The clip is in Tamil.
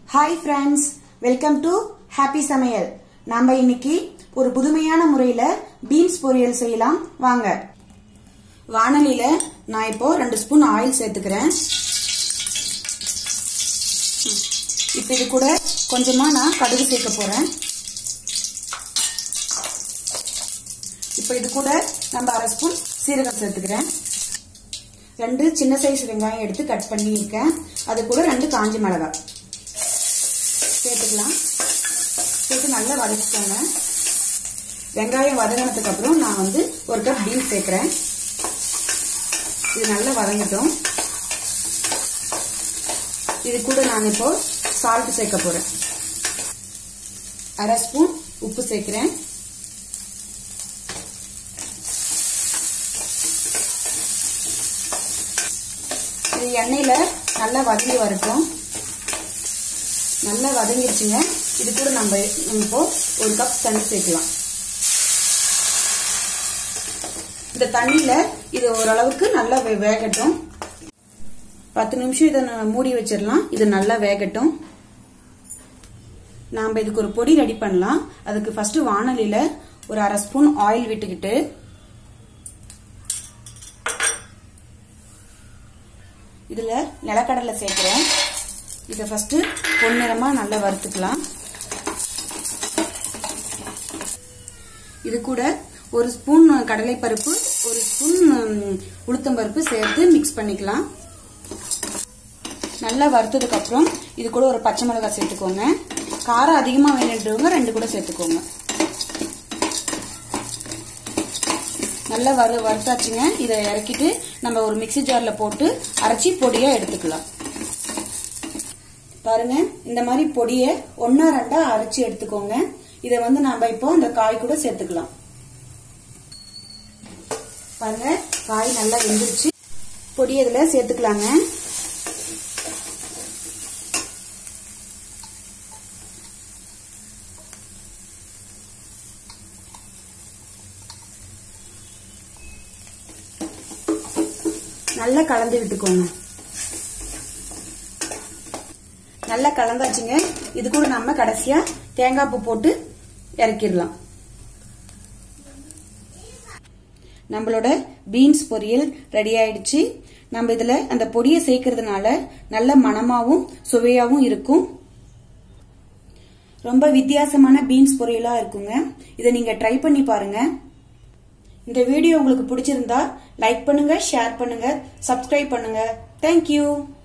hi friends welcome to happy சமையல் நம்ம இன்னைக்கு ஒரு புதுமையான முறையில பீன்ஸ் பொரியல் செய்யலாம் வாங்க வானலியில நான் இப்போ ரெண்டு ஸ்பூன் ஆயில் சேர்த்துக்கிறேன் இப்போ இது கூட கொஞ்சமா நான் கடுகு சேர்க்க போறேன் இப்போ இது கூட நம்ம அரை ஸ்பூன் சீரகம் சேர்த்துக்கிறேன் ரெண்டு சின்ன சைஸ் வெங்காயம் எடுத்து கட் பண்ணியிருக்கேன் அது கூட ரெண்டு காஞ்ச மிளகாய் சேர்த்துக்கலாம் சேர்த்து நல்லா வதக்கிக்கோங்க வெங்காயம் வதங்கினதுக்கு அப்புறம் நான் வந்து ஒரு கப் பீன்ஸ் சேர்க்குறேன் இது நல்லா வதங்கட்டும் இது கூட நான் இப்போ சால்ட் சேர்க்க போறேன் அரை ஸ்பூன் உப்பு சேர்க்கிறேன் இது எண்ணெயில நல்லா வதங்கி வரட்டும் நல்லா வதங்கிடுச்சுங்க இது கூட நம்ம இப்போ ஒரு கப் தண்ணி சேர்க்கலாம் இந்த தண்ணியில இது ஓரளவுக்கு நல்லா வேகட்டும் பத்து நிமிஷம் இதை மூடி வச்சிடலாம் இது நல்லா வேகட்டும் நாம் இதுக்கு ஒரு பொடி ரெடி பண்ணலாம் அதுக்கு ஃபர்ஸ்ட் வானலியில ஒரு அரை ஸ்பூன் ஆயில் விட்டுக்கிட்டு இதுல நிலக்கடலை சேர்க்கிறேன் இதை ஃபர்ஸ்ட் பொன்னிறமா நல்லா வறுத்துக்கலாம் இது கூட ஒரு ஸ்பூன் கடலைப்பருப்பு ஒரு ஸ்பூன் உளுத்தம்பருப்பு சேர்த்து மிக்ஸ் பண்ணிக்கலாம் நல்லா வறுத்ததுக்கு அப்புறம் இது கூட ஒரு பச்சை மிளகாய் சேர்த்துக்கோங்க காரம் அதிகமா வேணுன்றவங்க ரெண்டு கூட சேர்த்துக்கோங்க நல்லா வறு வறுத்தாச்சுங்க இதை இறக்கிட்டு நம்ம ஒரு மிக்சி ஜார்ல போட்டு அரைச்சி பொடியா எடுத்துக்கலாம் பாருங்க இந்த மாதிரி பொடியை ஒன்னா ரெண்டா அரைச்சி எடுத்துக்கோங்க இதை வந்து நம்ம இப்போ இந்த காய் கூட சேர்த்துக்கலாம் பாருங்க காய் நல்லா வெந்துருச்சு பொடி இதுல சேர்த்துக்கலாங்க நல்லா கலந்து விட்டுக்கோங்க நல்லா கலந்தாச்சுங்க இது கூட நம்ம கடைசியா தேங்காய் பூ போட்டு இறக்கிடலாம் நம்மளோட பீன்ஸ் பொரியல் ரெடி ஆயிடுச்சு நம்ம இதுல அந்த பொடியை சேர்க்கறதுனால நல்ல மணமாவும் சுவையாவும் இருக்கும் ரொம்ப வித்தியாசமான பீன்ஸ் பொரியலா இருக்குங்க இதை நீங்க ட்ரை பண்ணி பாருங்க இந்த வீடியோ உங்களுக்கு பிடிச்சிருந்தா லைக் பண்ணுங்க ஷேர் பண்ணுங்க சப்ஸ்கிரைப் பண்ணுங்க தேங்க்யூ